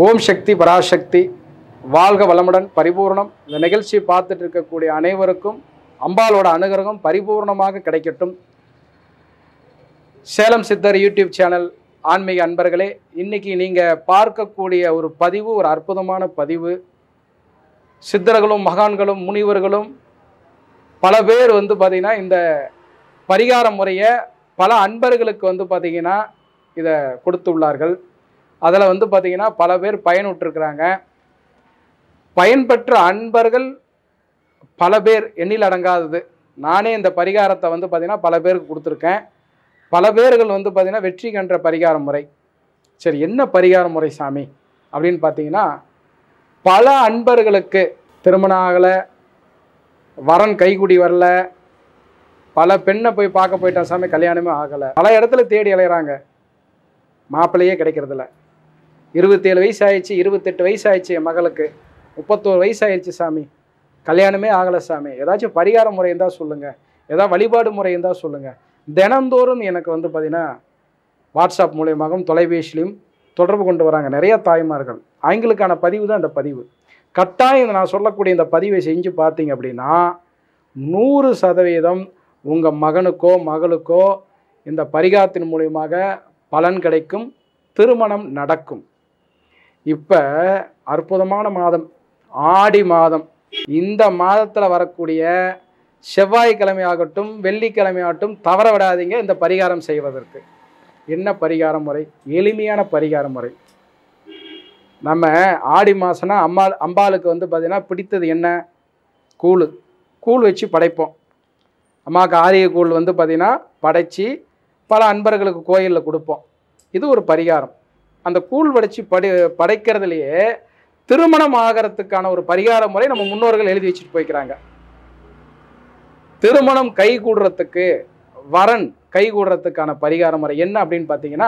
ஓம் சக்தி பராசக்தி வாழ்க வளமுடன் பரிபூர்ணம் இந்த நிகழ்ச்சியை பார்த்துட்டு இருக்கக்கூடிய அனைவருக்கும் அம்பாளோட அனுகிரகம் பரிபூர்ணமாக கிடைக்கட்டும் சேலம் சித்தர் யூடியூப் சேனல் ஆன்மீக அன்பர்களே இன்னைக்கு நீங்கள் பார்க்கக்கூடிய ஒரு பதிவு ஒரு அற்புதமான பதிவு சித்தர்களும் மகான்களும் முனிவர்களும் பல பேர் வந்து பார்த்திங்கன்னா இந்த பரிகார முறையை பல அன்பர்களுக்கு வந்து பார்த்திங்கன்னா இதை கொடுத்துள்ளார்கள் அதில் வந்து பார்த்திங்கன்னா பல பேர் பயனுற்றிருக்கிறாங்க பயன்பெற்ற அன்பர்கள் பல பேர் எண்ணில் அடங்காதது நானே இந்த பரிகாரத்தை வந்து பார்த்திங்கன்னா பல பேருக்கு கொடுத்துருக்கேன் பல பேர்கள் வந்து பார்த்திங்கன்னா வெற்றி கன்ற பரிகார முறை சரி என்ன பரிகார முறை சாமி அப்படின்னு பார்த்தீங்கன்னா பல அன்பர்களுக்கு திருமணம் ஆகலை வரன் கைக்குடி வரல பல பெண்ணை போய் பார்க்க போயிட்டா சாமி கல்யாணமே ஆகலை பல இடத்துல தேடி அலையிறாங்க மாப்பிள்ளையே கிடைக்கிறதில்ல இருபத்தேழு வயசு ஆயிடுச்சு இருபத்தெட்டு வயசு ஆயிடுச்சு என் மகளுக்கு முப்பத்தோரு வயசு ஆயிடுச்சு சாமி கல்யாணமே ஆகலை சாமி ஏதாச்சும் பரிகார முறை இருந்தால் சொல்லுங்கள் ஏதாவது வழிபாடு முறை இருந்தால் சொல்லுங்கள் தினந்தோறும் எனக்கு வந்து பார்த்திங்கன்னா வாட்ஸ்அப் மூலியமாகவும் தொலைபேசியிலையும் தொடர்பு கொண்டு வராங்க நிறைய தாய்மார்கள் அவங்களுக்கான பதிவு தான் இந்த பதிவு கட்டாயம் இந்த நான் சொல்லக்கூடிய இந்த பதிவை செஞ்சு பார்த்தீங்க அப்படின்னா நூறு சதவீதம் உங்கள் மகனுக்கோ மகளுக்கோ இந்த பரிகாரத்தின் மூலியமாக பலன் கிடைக்கும் திருமணம் நடக்கும் இப்போ அற்புதமான மாதம் ஆடி மாதம் இந்த மாதத்தில் வரக்கூடிய செவ்வாய்க்கிழமை ஆகட்டும் வெள்ளிக்கிழமை ஆகட்டும் தவற விடாதீங்க இந்த பரிகாரம் செய்வதற்கு என்ன பரிகார முறை எளிமையான பரிகார முறை நம்ம ஆடி மாதம்னா அம்மா அம்பாளுக்கு வந்து பார்த்திங்கன்னா பிடித்தது என்ன கூழ் கூழ் வச்சு படைப்போம் அம்மாவுக்கு ஆரிய கூழ் வந்து பார்த்திங்கன்னா படைச்சி பல அன்பர்களுக்கு கோயிலில் கொடுப்போம் இது ஒரு பரிகாரம் அந்த கூழ் படைச்சி படை படைக்கிறதுலையே திருமணம் ஆகிறதுக்கான ஒரு பரிகார முறை நம்ம முன்னோர்கள் எழுதி வச்சுட்டு போய்க்கிறாங்க திருமணம் கை கூடுறதுக்கு வரன் கை கூடுறதுக்கான பரிகார முறை என்ன அப்படின்னு பார்த்தீங்கன்னா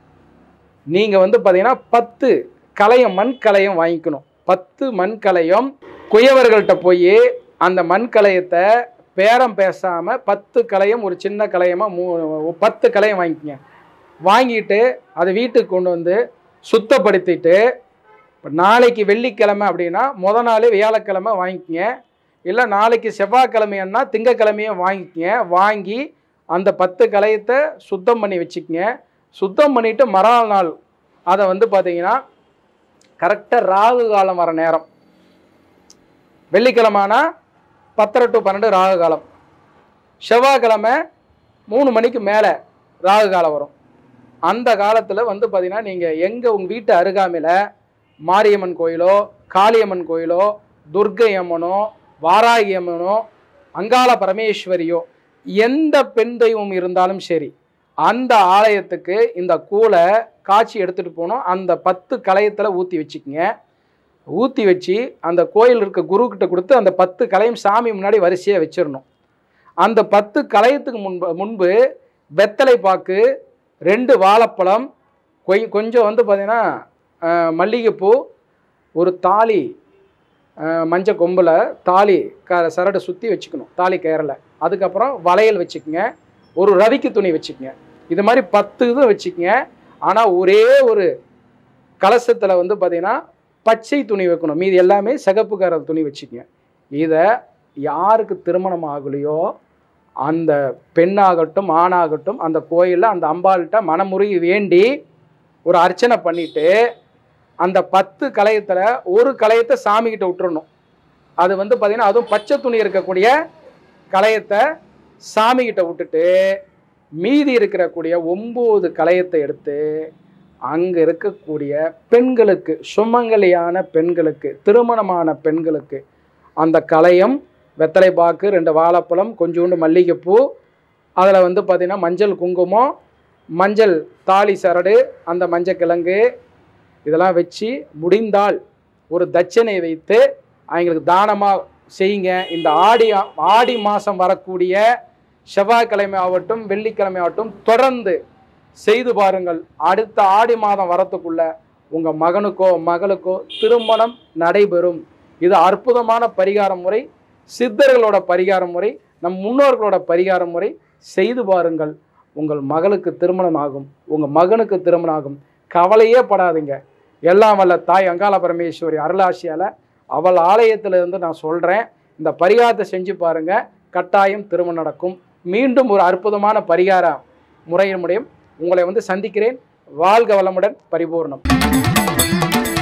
நீங்கள் வந்து பார்த்தீங்கன்னா பத்து கலையம் மண் கலையம் வாங்கிக்கணும் பத்து மண் கலையம் குயவர்கள்ட்ட போய் அந்த மண் கலையத்தை பேரம் பேசாமல் பத்து கலையம் ஒரு சின்ன கலையமாக மூ பத்து கலையம் வாங்கிக்கங்க வாங்கிட்டு அதை வீட்டுக்கு கொண்டு வந்து சுத்தப்படுத்திட்டு இப்போ நாளைக்கு வெள்ளிக்கிழமை அப்படின்னா முத நாள் வியாழக்கிழமை வாங்கிக்கங்க இல்லை நாளைக்கு செவ்வாய்க்கிழமைன்னா திங்கக்கிழமையும் வாங்கிக்கங்க வாங்கி அந்த பத்து கலையத்தை சுத்தம் பண்ணி வச்சுக்கங்க சுத்தம் பண்ணிவிட்டு மறுநாள் நாள் அதை வந்து பார்த்தீங்கன்னா கரெக்டாக ராகு காலம் வர நேரம் வெள்ளிக்கிழமைனா பத்தரை டு பன்னெண்டு ராகு காலம் செவ்வாய்க்கிழமை மூணு மணிக்கு மேலே ராகு காலம் வரும் அந்த காலத்தில் வந்து பார்த்தீங்கன்னா நீங்கள் எங்கே உங்கள் வீட்டு அருகாமையில் மாரியம்மன் கோயிலோ காளியம்மன் கோயிலோ துர்க்கை அம்மனோ வாராகி அம்மனோ அங்காள பரமேஸ்வரியோ எந்த பெண் தெய்வம் இருந்தாலும் சரி அந்த ஆலயத்துக்கு இந்த கூலை காய்ச்சி எடுத்துகிட்டு போகணும் அந்த பத்து கலையத்தில் ஊற்றி வச்சுக்கோங்க ஊற்றி வச்சு அந்த கோயில் இருக்க குருக்கிட்ட கொடுத்து அந்த பத்து கலையும் சாமி முன்னாடி வரிசையாக வச்சிடணும் அந்த பத்து கலையத்துக்கு முன்பு முன்பு வெத்தலை பாக்கு ரெண்டு வாழைப்பழம் கொய் கொஞ்சம் வந்து பார்த்திங்கன்னா அஹ், மல்லிகைப்பூ ஒரு தாலி அஹ், மஞ்சள் கொம்பில் தாலி க சரடை சுற்றி வச்சுக்கணும் தாலி கயரில் அதுக்கப்புறம் வளையல் வச்சுக்கோங்க ஒரு ரவிக்கு துணி வச்சுக்கோங்க இது மாதிரி பத்து இது வச்சுக்கோங்க ஆனால் ஒரே ஒரு கலசத்தில் வந்து பார்த்திங்கன்னா பச்சை துணி வைக்கணும் மீதி எல்லாமே சிகப்பு கர துணி வச்சுக்கோங்க இதை யாருக்கு திருமணம் ஆகலையோ அந்த பெண்ணாகட்டும் ஆணாகட்டும் அந்த கோயிலில் அந்த அம்பாள்கிட்ட மனமுருகி வேண்டி ஒரு அர்ச்சனை பண்ணிட்டு அந்த பத்து கலையத்தில் ஒரு கலையத்தை சாமிக்கிட்ட விட்டுறணும் அது வந்து பார்த்திங்கன்னா அதுவும் பச்சை துணி இருக்கக்கூடிய கலையத்தை சாமிக்கிட்ட விட்டுட்டு மீதி இருக்கக்கூடிய ஒம்பது கலையத்தை எடுத்து அங்கே இருக்கக்கூடிய பெண்களுக்கு சுமங்கலியான பெண்களுக்கு திருமணமான பெண்களுக்கு அந்த கலையம் வெத்தலை பாக்கு ரெண்டு வாழைப்பழம் கொஞ்சோண்டு மல்லிகைப்பூ அதில் வந்து பார்த்திங்கன்னா மஞ்சள் குங்குமம் மஞ்சள் தாலி சரடு அந்த மஞ்சள் கிழங்கு இதெல்லாம் வச்சு முடிந்தால் ஒரு தட்சணை வைத்து அவங்களுக்கு தானமாக செய்யுங்க இந்த ஆடி ஆடி மாதம் வரக்கூடிய செவ்வாய்க்கிழமை ஆகட்டும் வெள்ளிக்கிழமை ஆகட்டும் தொடர்ந்து செய்து பாருங்கள் அடுத்த ஆடி மாதம் வரத்துக்குள்ள உங்கள் மகனுக்கோ மகளுக்கோ திருமணம் நடைபெறும் இது அற்புதமான பரிகார முறை சித்தர்களோட பரிகார முறை நம் முன்னோர்களோட பரிகார முறை செய்து பாருங்கள் உங்கள் மகளுக்கு திருமணம் ஆகும் உங்கள் மகனுக்கு திருமணம் ஆகும் கவலையே படாதீங்க எல்லாம் வல்ல தாய் அங்காள பரமேஸ்வரி அருளாசியால் அவள் ஆலயத்திலிருந்து நான் சொல்கிறேன் இந்த பரிகாரத்தை செஞ்சு பாருங்க கட்டாயம் திருமணம் நடக்கும் மீண்டும் ஒரு அற்புதமான பரிகார முறையின் முடியும் உங்களை வந்து சந்திக்கிறேன் வாழ்க வளமுடன் பரிபூர்ணம்